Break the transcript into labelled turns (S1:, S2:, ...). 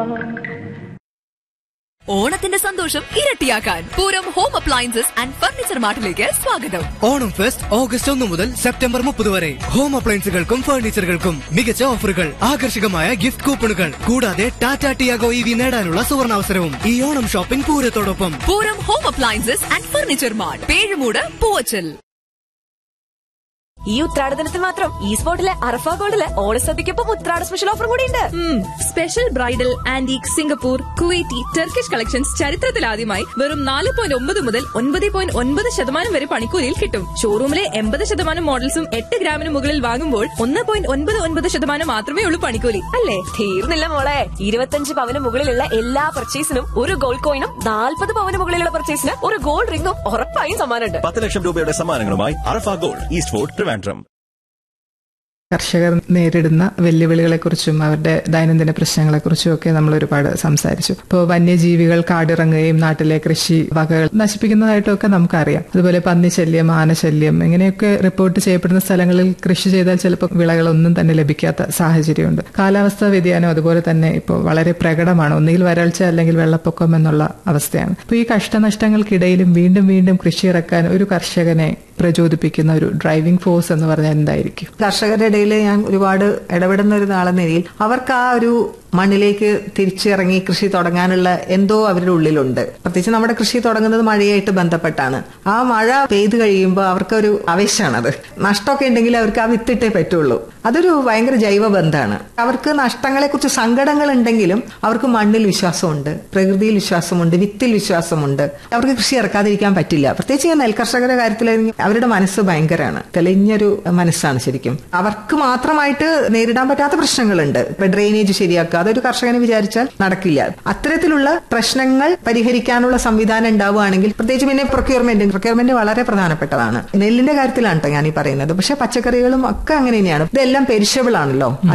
S1: ഓണത്തിന്റെ സന്തോഷം ഇരട്ടിയാക്കാൻ Pooram home appliances and furniture മാർട്ടിലേക്ക് സ്വാഗതം
S2: ഓണം ഫെസ്റ്റ് ഓഗസ്റ്റ് ഒന്ന് മുതൽ സെപ്റ്റംബർ മുപ്പത് വരെ ഹോം അപ്ലയൻസുകൾക്കും ഫർണിച്ചറുകൾക്കും മികച്ച ഓഫറുകൾ ആകർഷകമായ ഗിഫ്റ്റ് കൂപ്പണുകൾ കൂടാതെ ടാറ്റ ടിയാഗോ ഇ വി നേടാനുള്ള സുവർണാവസരവും ഈ ഓണം ഷോപ്പിംഗ് പൂരത്തോടൊപ്പം
S1: Pooram home appliances and furniture mart Pezhumoodu Poovachal
S3: ഈ ഉത്രാടദിനത്തിൽ മാത്രം ഈ സ്പോട്ടിലെ അറഫ ഗോൾഡില് ഓണസദ്യക്കൊപ്പം ഉത്രാട സ്പെഷ്യൽ ഓഫർ കൂടിയുണ്ട്
S4: special bridal antique Singapore Kuwaiti Turkish collections ചരിത്രത്തിലാദ്യമായി വെറും നാല് പോയിന്റ് ഒമ്പത് മുതൽ ഒൻപത് പോയിന്റ് ഒൻപത് ശതമാനം വരെ പണിക്കൂലിയിൽ കിട്ടും ഷോറൂമിലെ എൺപത് ശതമാനം മോഡൽസും എട്ട് ഗ്രാമിന് മുകളിൽ വാങ്ങുമ്പോൾ ഒന്ന് പോയിന്റ് ഒൻപത് ഒൻപത് ശതമാനം മാത്രമേ ഉള്ളൂ പണിക്കൂലി അല്ലേ
S3: തീർന്നില്ല മോളെ ഇരുപത്തഞ്ച് പവന് മുകളിലുള്ള എല്ലാ പർച്ചേസിനും ഒരു ഗോൾഡ് കോയിനും നാൽപ്പത് പവന് മുകളിലുള്ള പർച്ചേസിന് ഒരു ഗോൾഡ് റിംഗും ഉറപ്പായും സമ്മാനമുണ്ട്
S5: പത്ത് ലക്ഷം രൂപയുടെ സമ്മാനങ്ങളുമായി Arafa gold east fort Trivandrum
S6: കർഷകർ നേരിടുന്ന വെല്ലുവിളികളെക്കുറിച്ചും അവരുടെ ദൈനംദിന പ്രശ്നങ്ങളെക്കുറിച്ചും ഒക്കെ നമ്മൾ ഒരുപാട് സംസാരിച്ചു ഇപ്പോൾ വന്യജീവികൾ കാടിറങ്ങുകയും നാട്ടിലെ കൃഷി വകകൾ നശിപ്പിക്കുന്നതായിട്ടും ഒക്കെ നമുക്കറിയാം അതുപോലെ പന്നിശല്യം ആനശല്യം ഇങ്ങനെയൊക്കെ റിപ്പോർട്ട് ചെയ്യപ്പെടുന്ന സ്ഥലങ്ങളിൽ കൃഷി ചെയ്താൽ ചിലപ്പോൾ വിളകളൊന്നും തന്നെ ലഭിക്കാത്ത സാഹചര്യമുണ്ട് കാലാവസ്ഥാ വ്യതിയാനം അതുപോലെ തന്നെ ഇപ്പോൾ വളരെ പ്രകടമാണ് ഒന്നുകിൽ വരൾച്ച അല്ലെങ്കിൽ വെള്ളപ്പൊക്കം എന്നുള്ള അവസ്ഥയാണ് അപ്പോൾ ഈ കഷ്ടനഷ്ടങ്ങൾക്കിടയിലും വീണ്ടും വീണ്ടും കൃഷി ഇറക്കാൻ ഒരു കർഷകനെ പ്രചോദിപ്പിക്കുന്ന ഒരു ഡ്രൈവിംഗ് ഫോഴ്സ് എന്ന് പറഞ്ഞാൽ എന്തായിരിക്കും
S7: കർഷകരുടെ ഇടയിൽ ഞാൻ ഒരുപാട് ഇടപെടുന്ന ഒരു നാളെന്ന നിലയിൽ അവർക്ക് ആ ഒരു മണ്ണിലേക്ക് തിരിച്ചിറങ്ങി കൃഷി തുടങ്ങാനുള്ള എന്തോ അവരുടെ ഉള്ളിലുണ്ട് പ്രത്യേകിച്ച് നമ്മുടെ കൃഷി തുടങ്ങുന്നത് മഴയായിട്ട് ബന്ധപ്പെട്ടാണ് ആ മഴ പെയ്തു കഴിയുമ്പോൾ അവർക്കൊരു ആവേശമാണത് നഷ്ടമൊക്കെ ഉണ്ടെങ്കിൽ അവർക്ക് ആ വിത്തിട്ടേ പറ്റുള്ളൂ അതൊരു ഭയങ്കര ജൈവ ബന്ധമാണ് അവർക്ക് നഷ്ടങ്ങളെക്കുറിച്ച് സങ്കടങ്ങൾ ഉണ്ടെങ്കിലും അവർക്ക് മണ്ണിൽ വിശ്വാസമുണ്ട് പ്രകൃതിയിൽ വിശ്വാസമുണ്ട് വിത്തിൽ വിശ്വാസമുണ്ട് അവർക്ക് കൃഷി ഇറക്കാതിരിക്കാൻ പറ്റില്ല പ്രത്യേകിച്ച് ഞാൻ നെൽകർഷകരുടെ കാര്യത്തിലാണെങ്കിൽ അവരുടെ മനസ്സ് ഭയങ്കരമാണ് തെളിഞ്ഞൊരു മനസ്സാണ് ശരിക്കും അവർക്ക് മാത്രമായിട്ട് നേരിടാൻ പറ്റാത്ത പ്രശ്നങ്ങളുണ്ട് ഇപ്പൊ ഡ്രെയിനേജ് ശരിയാക്കുക അതൊരു കർഷകനെ വിചാരിച്ചാൽ നടക്കില്ല അത്തരത്തിലുള്ള പ്രശ്നങ്ങൾ പരിഹരിക്കാനുള്ള സംവിധാനം ഉണ്ടാവുകയാണെങ്കിൽ പ്രത്യേകിച്ച് പിന്നെ പ്രൊക്യൂർമെന്റ് പ്രൊക്യൂർമെന്റ് വളരെ പ്രധാനപ്പെട്ടതാണ് നെല്ലിന്റെ കാര്യത്തിലാണ് കേട്ടോ ഞാൻ ഈ പറയുന്നത് പക്ഷെ പച്ചക്കറികളും ഒക്കെ അങ്ങനെ തന്നെയാണ് ഇതെല്ലാം പെരിഷബിൾ ആണല്ലോ